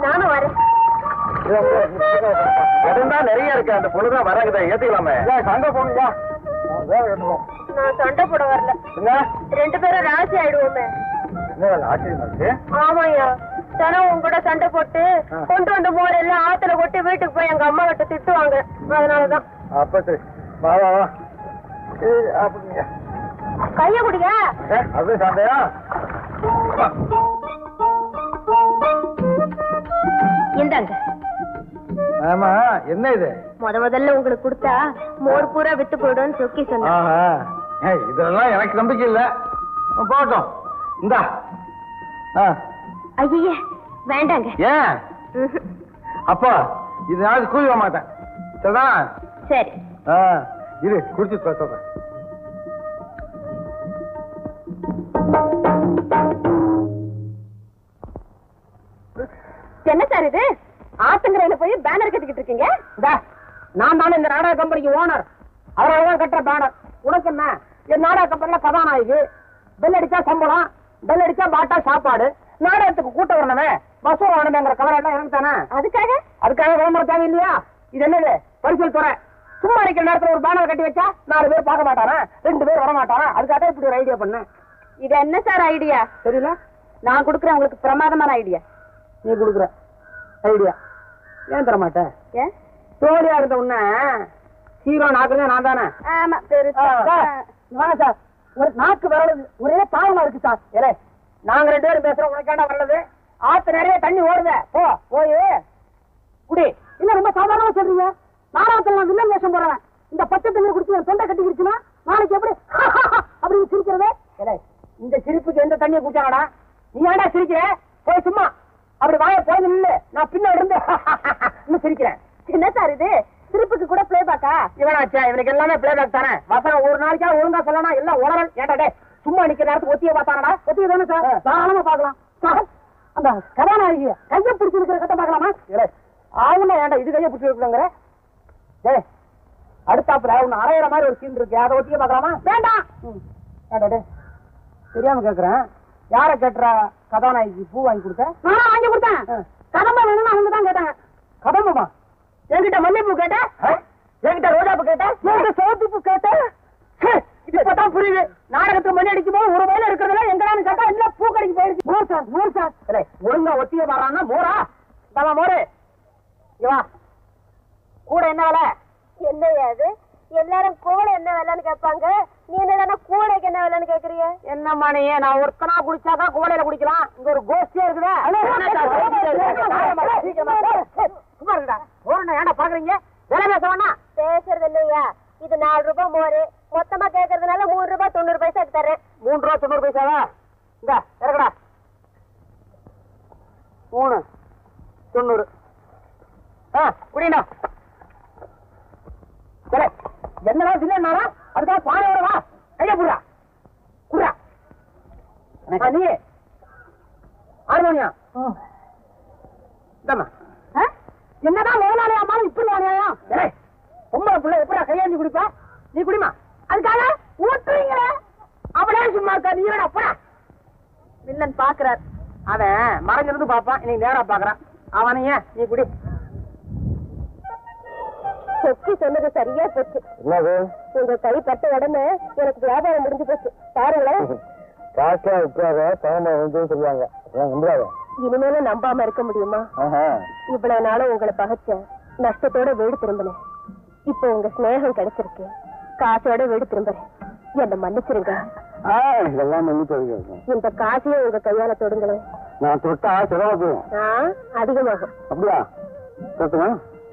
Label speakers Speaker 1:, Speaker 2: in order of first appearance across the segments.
Speaker 1: நானும் வரேன்
Speaker 2: இடம் தான் நிறைய இருக்கு அந்த பொண்ணுதான் வராங்கதான் ஏத்துக்கலாமே சண்டை போடுங்க
Speaker 1: நான் சண்டை போட வரல
Speaker 2: என்ன
Speaker 1: ரெண்டு பேரும் ராசி ஆயிடுவோமே
Speaker 2: என்ன ஆச்சரியமா இருக்கு
Speaker 1: ஆமாய்யா தினம் உங்க கூட சண்டை போட்டு கொண்டு வந்த மோர் எல்லாம் ஆத்துல கொட்டி வீட்டுக்கு போய் எங்க அம்மா கிட்ட திட்டுவாங்க அதனாலதான்
Speaker 2: அப்ப சரி வா வா வா ஏய், அப்படிங்க
Speaker 1: கைய குடிங்க
Speaker 2: ஏ, அப்படியே சண்டையா
Speaker 1: இந்தாங்க
Speaker 2: ஆமா என்ன இது
Speaker 1: முத முதல்ல உங்களுக்கு கொடுத்தா மோர் பூரா வித்து போயிடும்னு சொக்கி சொன்னேன்
Speaker 2: ஆஹா ஏய், இதெல்லாம் எனக்கு நம்பிக்கை இல்ல போட்டோம் இந்தா ஆ,
Speaker 1: ஐயே வேண்டாங்க
Speaker 2: ஏன்
Speaker 1: ம்ஹும்.
Speaker 2: அப்பா இது நாளைக்கு கூலி வர மாட்டேன் சரிதா
Speaker 1: சரி
Speaker 2: ஆ இரு குடிச்சு சொல்றேன்
Speaker 1: என்ன சார் இது ஆத்தங்கரையில போய் பேனர் கட்டிக்கிட்டு இருக்கீங்க
Speaker 3: நான் தானே இந்த நாடக கம்பெனிக்கு ஓனர் அவரால் தான் கட்டுற பேனர் உனக்கு என்ன என் நாடக கம்பெனில கதாநாயகி பெல் அடிச்சா சம்பளம் பெல் அடிச்சா பாட்டா சாப்பாடு நாடகத்துக்கு கூட்ட வரணுமே பஸ் வரணுமேங்கிற கவலை எல்லாம் எனக்கு தானே
Speaker 1: அதுக்காக
Speaker 3: அதுக்காக விளம்பரம் தேவை இல்லையா இது என்னது பரிசல் துறை சும்மா இருக்கிற நேரத்துல ஒரு பேனர் கட்டி வச்சா நாலு பேர் பார்க்க மாட்டாரா ரெண்டு பேர் வர மாட்டாரா அதுக்காக தான் இப்படி ஒரு ஐடியா பண்ணேன்
Speaker 1: இது என்ன சார் ஐடியா
Speaker 3: தெரியல
Speaker 1: நான் கொடுக்குறேன் உங்களுக்கு பிரமாதமான ஐடியா
Speaker 3: நீ கொடுக்குற ஐடியா ஏன் தர மாட்டேன்
Speaker 1: ஏன்
Speaker 3: தோழியா இருந்த உன்ன ஹீரோ நாக்குறதே நான் தானே
Speaker 1: ஆமா பெருசா
Speaker 3: சார், வாங்க சார் ஒரு நாக்கு வரலது ஒரே தாளமா இருக்கு சார் ஏலே நாங்க ரெண்டு பேரும் பேசுறோம் உனக்காண்டா வரலது ஆத்து நிறைய தண்ணி ஓடுதே போ போய் குடி இன்னும் ரொம்ப சாதாரணமா சொல்றீங்க நாடகத்துல நான் வில்லன் வேஷம் போடுறேன் இந்த பச்சை தண்ணி குடிச்சு என் தொண்டை கட்டிக்கிடுச்சுன்னா நாளைக்கு எப்படி அப்படின்னு சிரிக்கிறதே ஏலே இந்த சிரிப்புக்கு எந்த தண்ணியை குடிச்சாங்கடா நீ ஏன்டா சிரிக்கிற போய் சும்மா அப்படி வாய போய் நில்லு நான் பின்னாடி இருந்து இன்னும் சிரிக்கிறேன்
Speaker 1: என்ன சார் இது திருப்புக்கு கூட பிளே பாக்கா
Speaker 3: இவனாச்சா இவனுக்கு எல்லாமே பிளேபேக் தானே வசனம் ஒரு நாளைக்கா ஒழுங்கா சொல்லணும் எல்லாம் உணரல் ஏன்டா டே சும்மா நிக்கிற நேரத்துக்கு ஒத்திய பார்த்தானடா ஒத்திய தானே சார் தாராளமா பார்க்கலாம் சார் அந்த கதாநாயகிய கையை பிடிச்சிருக்கிற கட்ட பார்க்கலாமா இல்லை ஆவுல ஏன்டா இது கையை பிடிச்சிருக்குங்கிற டே அடுத்தாப்புல ஒன்னு அரையிற மாதிரி ஒரு சீன் இருக்கு அதை ஒத்திய பார்க்கலாமா வேண்டாம் ம். ஏன்டா டே தெரியாம கேக்குறேன் யார கேட்டுற கதாநாயகி பூ வாங்கி கொடுத்த நான் வாங்கி கொடுத்தேன் கதம்ப வேணும்னு அவங்க தான் கேட்டாங்க கதம்பமா என்கிட்ட மல்லிப்பூ கேட்ட என்கிட்ட ரோஜா பூ கேட்ட என்கிட்ட சோப்பு பூ கேட்ட இப்பதான் புரியுது நாடகத்துக்கு மணி அடிக்கும் போது ஒரு வேலை இருக்கிறதுல எங்கடான்னு கேட்டா இல்ல பூ கடைக்கு போயிடுச்சு மோர் சார் மோர் சார் இல்லை ஒழுங்கா ஒத்திய வரான்னா மோரா தவா மோரு இங்க வா கூட என்ன வேலை
Speaker 1: என்னையா அது எல்லாரும் கூட என்ன வேலைன்னு கேட்பாங்க நீ என்னடா கூடைக்கு என்ன வேலைன்னு கேக்குறீங்க
Speaker 3: என்னம்மா நீ நான் ஒருத்தனா குடிச்சாதான் கோடையில குடிக்கலாம் இங்க ஒரு கோஷ்டியா இருக்குதே சும்மா இருக்கா ஓரண்ணா ஏன்டா பாக்குறீங்க வேலை பேச வேணாம்
Speaker 1: பேசுறது இல்லையா இது நாலு ரூபாய் மோரு மொத்தமா கேக்குறதுனால மூணு ரூபாய் தொண்ணூறு பைசாக்கு தரேன்
Speaker 3: மூணு ரூபா தொண்ணூறு பைசாவா இந்த இறக்கடா மூணு தொண்ணூறு ஆ குடிண்ணா சரி என்னடா இல்லைன்னாரா அதுக்காக பானை வா கையா புடுறா குடுறா ஆ, நீ ஹார்மோனியம் இந்தாம்மா என்னதான் முதலாளி ஆமாலும் இப்படி வாங்கியா ஏய் பொம்பளை பிள்ளை எப்படா கையாண்டி குடிப்பா நீ குடிமா அதுக்காக ஊட்டுறீங்களே அவனே சும்மா இருக்கா நீ வேணா போடா வில்லன் பாக்குறார் அவன் மறைஞ்சிருந்து பாப்பான் இன்னைக்கு நேரா பாக்குறான் அவனையே நீ குடி
Speaker 1: சொக்கி சொன்னது சரியா போச்சு
Speaker 2: என்னது
Speaker 1: உங்க கை பட்ட உடனே எனக்கு வியாபாரம் முடிஞ்சு போச்சு பாருங்களேன்
Speaker 2: காசா விற்காத பணமா வந்து சொல்லுவாங்க ஏன் நம்புறாங்க
Speaker 1: இனிமேலும் நம்பாம இருக்க முடியுமா
Speaker 2: ஆஹா
Speaker 1: இவ்வளவு நாளும் உங்களை பகைச்சேன் நஷ்டத்தோட வீடு திரும்பினேன் இப்போ உங்க ஸ்நேகம் கிடைச்சிருக்கு காசோட வீடு திரும்புறேன் என்ன மன்னிச்சிருங்க
Speaker 2: ஆ இதெல்லாம் மன்னிப்பு அளிக்கிறேன்.
Speaker 1: இந்த காசையே உங்க கையால தொடுங்களேன்
Speaker 2: நான் தொட்டா செலவு போகும்
Speaker 1: ஆ, அதிகமாகும்
Speaker 2: அப்படியா தொட்டுமா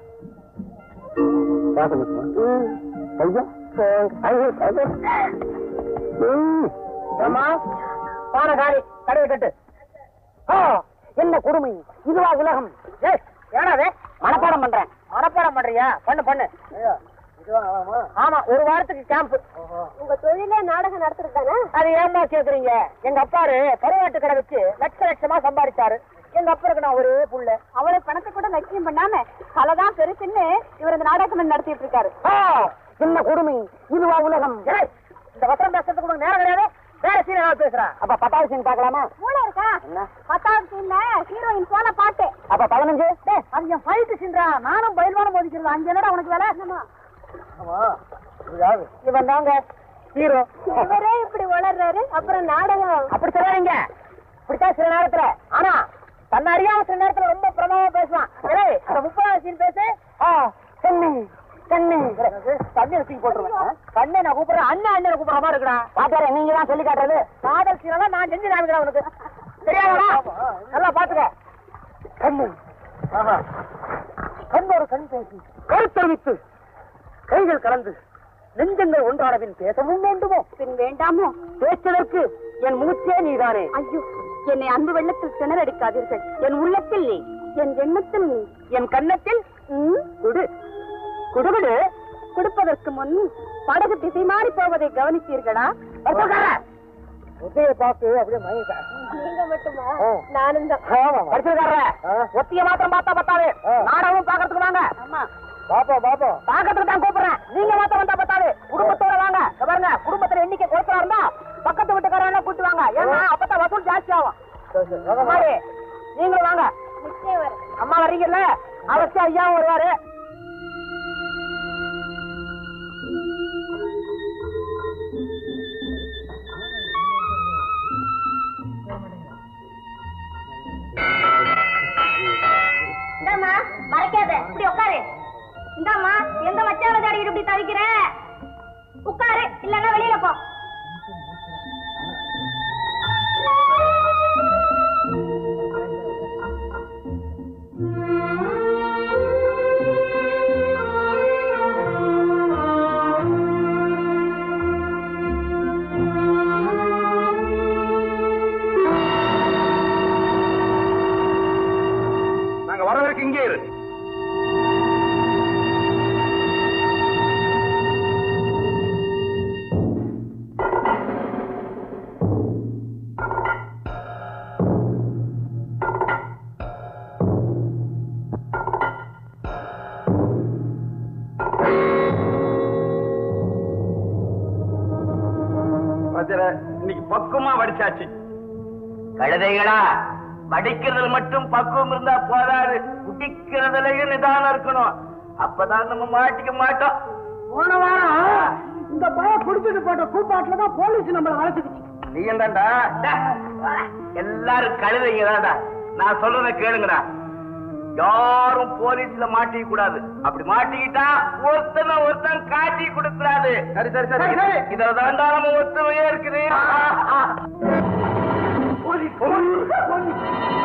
Speaker 2: காசு கொடுத்துமா
Speaker 1: ம்,
Speaker 2: ஐயா
Speaker 1: போங்க.
Speaker 2: ஐயோ ஐயோ ம்.
Speaker 3: ஏம்மா பானை காலி கடையை கட்டு ஆ, என்ன கொடுமை இதுவா உலகம் ஏய் ஏடாவே மனப்பாடம் பண்றேன் மனப்பாடம் பண்றியா பண்ணு பண்ணு ஆமா ஒரு வாரத்துக்கு கேம்ப்
Speaker 1: உங்க தொழிலே நாடகம் நடத்துறது தானே
Speaker 3: அது ஏமா கேக்குறீங்க எங்க அப்பாரு கருவாட்டு கடை வச்சு லட்ச லட்சமா சம்பாதிச்சாரு எங்க அப்பாருக்கு நான் ஒரே புள்ள
Speaker 1: அவரை பணத்தை கூட லட்சியம் பண்ணாம கலைதான் பெருசுன்னு இவர் இந்த நாடகம் நடத்திட்டு இருக்காரு
Speaker 3: ஆ, என்ன கொடுமை இதுவா உலகம் ஏய், இந்த வசனம் பேசுறதுக்கு உனக்கு நேரம் கிடையாது வேற சீன் ஏதாவது பேசுறேன் அப்ப பத்தாவது சீன் பார்க்கலாமா
Speaker 1: மூளை இருக்கா
Speaker 3: என்ன?
Speaker 1: பத்தாவது சீன்ல ஹீரோயின் போன பாட்டு
Speaker 3: அப்ப பதினஞ்சு அது என் ஃபைட்டு சீன்ரா நானும் பயில்வானம் போதிக்கிறது அங்க என்னடா உனக்கு வேலை இவன் தாங்க ஹீரோ
Speaker 1: இவரே இப்படி வளர்றாரு அப்புறம் நாடகம்
Speaker 3: அப்படி சொல்லாதீங்க இப்படித்தான் சில நேரத்துல ஆனா தன்னை அறியாம சில நேரத்துல ரொம்ப பிரமாதமா பேசுவான் ஏய், அந்த முப்பதாவது சீன் பேசு ஆ, கண்ணு கண்ணு கண்ணை தூக்கி போட்டுருவேன் கண்ணை நான் கூப்பிடுறேன் அண்ணன் அண்ணன் கூப்பிடுற மாதிரி இருக்குடா பாத்தாரு நீங்க தான் சொல்லி காட்டுறது காதல் சீனெல்லாம் நான் செஞ்சு காமிக்கிறேன் உனக்கு தெரியாதா நல்லா பாத்துக்க கண்ணு ஆஹா கண்ணோடு கண் பேசி கருத்தறிவித்து கைகள் கலந்து நெஞ்சங்கள் ஒன்றானவின் பேசவும் வேண்டுமோ
Speaker 1: பின் வேண்டாமோ
Speaker 3: பேச்சதற்கு என் மூச்சே நீதானே
Speaker 1: ஐயோ என்னை அன்பு வெள்ளத்தில் திணறடிக்காதீர்கள் என் உள்ளத்தில் நீ என் எண்ணத்தில் நீ
Speaker 3: என் கன்னத்தில்
Speaker 1: ம்,
Speaker 3: குடு குடுகுடு
Speaker 1: கொடுப்பதற்கு முன் படகு திசை மாறி போவதை கவனித்தீர்களா
Speaker 3: ஒத்தையை பார்த்து அப்படியே மயங்கிட்டேன்
Speaker 1: நீங்க மட்டுமா
Speaker 3: ஆ.
Speaker 1: நானும் தான்
Speaker 3: படிச்சிருக்காரு ஒத்திய மாத்திரம் பார்த்தா பத்தாது நாடகமும் பாக்கிறதுக்கு வாங்க
Speaker 1: ஆமா
Speaker 3: பாப்பா பாப்பா பாக்கிறதுக்கு தான் கூப்பிடுறேன் நீங்க மாத்திரம் வந்தா பத்தாது குடும்பத்தோட வாங்க இங்க பாருங்க குடும்பத்துல எண்ணிக்கை குறைச்சா இருந்தா பக்கத்து வீட்டுக்காரங்க கூட்டு வாங்க ஏன்னா அப்பதான் வசூல் ஜாஸ்தி ஆகும் மாதிரி நீங்களும் வாங்க
Speaker 1: நிச்சயம் வர
Speaker 3: அம்மா வர்றீங்கல்ல அவசியம் ஐயாவும் வருவாரு
Speaker 1: இந்தாம்மா மறைக்காத இப்படி உட்காரு இந்தாம்மா எந்த மச்சான தாடி இப்படி தவிக்கிற உட்காரு இல்லன்னா வெளியில போ
Speaker 2: நாங்க வர வரைக்கும் இங்கே இரு பத்திர இன்னைக்கு பக்குவமா வடிச்சாச்சு கழுதைகளா வடிக்கிறதுல மட்டும் பக்குவம் இருந்தா போதாது குடிக்கிறதுலயும் நிதானம் இருக்கணும் அப்பதான் நம்ம மாட்டிக்க மாட்டோம்
Speaker 3: போன வாரம் இந்த பையன் குடிச்சிட்டு போட்ட கூப்பாட்டுல தான் போலீஸ் நம்மள வளர்த்துக்குச்சு
Speaker 2: நீ என்னடா எல்லாரும் கழுதைங்க தான்டா நான் சொல்றத கேளுங்கடா யாரும் போலீஸ்ல மாட்டிக்க கூடாது அப்படி மாட்டிக்கிட்டா ஒருத்தனை ஒருத்தன் காட்டி கொடுக்கூடாது சரி சரி சரி இதுல தாண்டா நம்ம ஒத்துமையே இருக்குது போலீஸ் போலீஸ்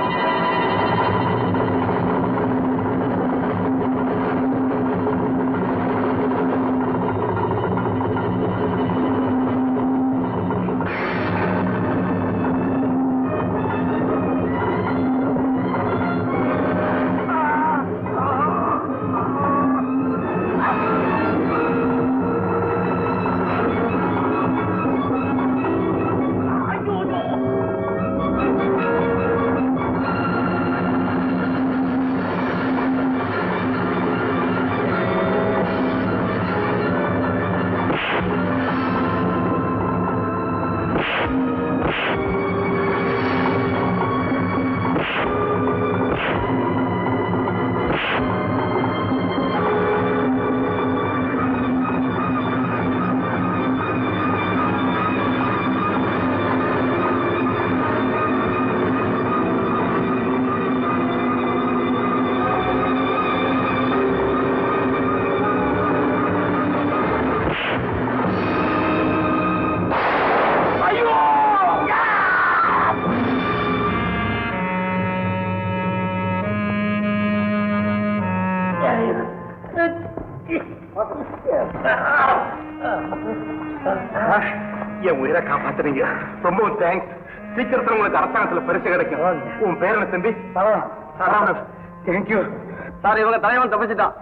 Speaker 2: என் உயிரை காப்பாத்துறீங்க ரொம்ப தேங்க்ஸ் சீக்கிரத்துல உங்களுக்கு அரசாங்கத்துல பரிசு கிடைக்கும் உன் பேர் என்ன தம்பி சரவணன் தேங்க்யூ சார் இவங்க தலைவன் தப்பிச்சிட்டான்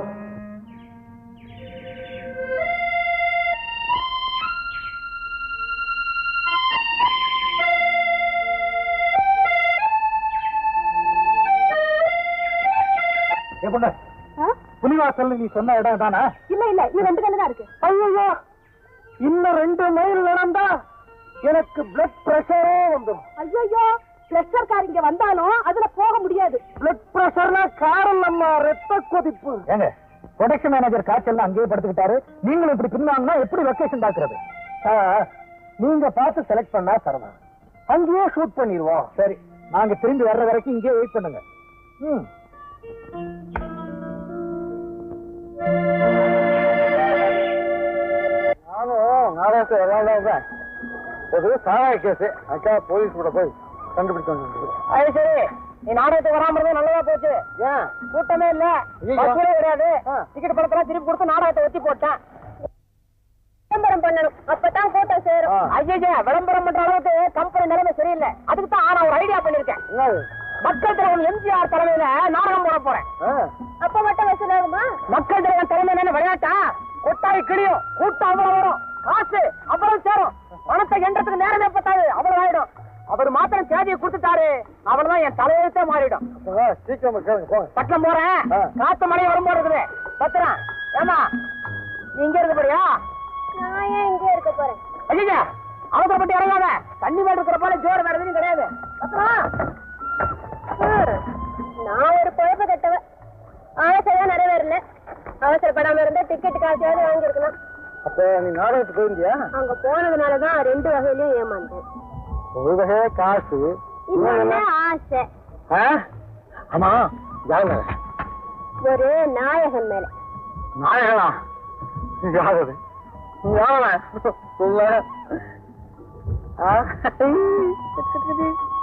Speaker 3: எப்படி புலிவாசல் நீ சொன்ன இடம் தானே
Speaker 1: இல்ல இல்ல இது ரெண்டு கல்லு தான் இருக்கு
Speaker 3: ஐயோ இன்னும் ரெண்டு மைல் நடந்தா எனக்கு பிளட் பிரஷரே வந்துடும்
Speaker 1: ஐயோ பிரஷர் கார் இங்க வந்தாலும் அதுல போக முடியாது
Speaker 3: பிளட் பிரஷர்னா காரணம் ரத்த கொதிப்பு ஏங்க ப்ரொடக்ஷன் மேனேஜர் காய்ச்சல் அங்கேயே படுத்துக்கிட்டாரு நீங்களும் இப்படி பின்னாங்கன்னா எப்படி லொகேஷன் பாக்குறது நீங்க பார்த்து செலக்ட் பண்ணா தரலாம் அங்கேயே ஷூட் பண்ணிடுவோம் சரி நாங்க திரும்பி வர்ற வரைக்கும் இங்கேயே வெயிட் பண்ணுங்க ம் நானும் நாடகத்தை விளையாடாத ஒரு சாராய கேஸ் அக்கா போலீஸ் கூட போய் கண்டுபிடிச்சு வந்து அது சரி நீ நாடகத்துக்கு வராம இருந்தா நல்லதா போச்சு ஏன் கூட்டமே இல்ல பஸ்ஸே கிடையாது டிக்கெட் பணத்தெல்லாம் திருப்பி கொடுத்து நாடகத்தை ஒத்தி போட்டேன்
Speaker 1: விளம்பரம் பண்ணணும் அப்பதான் கூட்டம் சேரும்
Speaker 3: ஐயா விளம்பரம் பண்ற அளவுக்கு கம்பெனி நிலைமை சரியில்லை அதுக்கு தான் நான் ஒரு ஐடியா பண்ணிருக்கேன் மக்கள் திலகம் எம்ஜிஆர் தலைமையில நாடகம் போட போறேன்
Speaker 1: அப்ப மட்டும் வசூலாகுமா
Speaker 3: மக்கள் திலகம் தலைமையில விளையாட்டா கொட்டாய் கிளியும் கூட்டம் அவ்வளவு வரும் காசு அவ்வளவு சேரும் பணத்தை எண்றதுக்கு நேரமே பத்தாது அவ்வளவு ஆயிடும் அவர் மாத்திரம் சேதியை கொடுத்துட்டாரு அவ்வளவுதான் என் தலையெழுத்தே மாறிடும்
Speaker 2: சீக்கிரம்
Speaker 3: பட்டம் போறேன்
Speaker 2: ஆ.
Speaker 3: காத்து மழை வரும்போது இருக்குது பத்திரம் ஏமா நீ இங்க இருக்க போறியா
Speaker 1: நான் ஏன் இங்கே இருக்க போறேன்
Speaker 3: ஐயா அவசரப்பட்டு இறங்காத தண்ணி மேல இருக்கிற போல ஜோர் வேற எதுவும் கிடையாது பத்திரம்
Speaker 1: ஹம், நான் ஒரு குழப்ப கட்டவ ஆசைதான் நிறைவேறல அவசரப்படாம இருந்தா டிக்கெட் காசாவது வாங்கியிருக்கலாம்
Speaker 2: அப்ப நீ நாடகத்துக்கு போயிருந்தியா
Speaker 1: அங்க போனதுனாலதான் ரெண்டு வகையிலயும் ஏமாந்தேன்
Speaker 2: ஒரு வகையா காசு
Speaker 1: இன்னொன்னு ஆசை
Speaker 2: ஆ? ஆமா யாருங்க
Speaker 1: ஒரு நாயகன் மேல
Speaker 2: நாயகனா யாரு யாரு சொல்ல ஆ?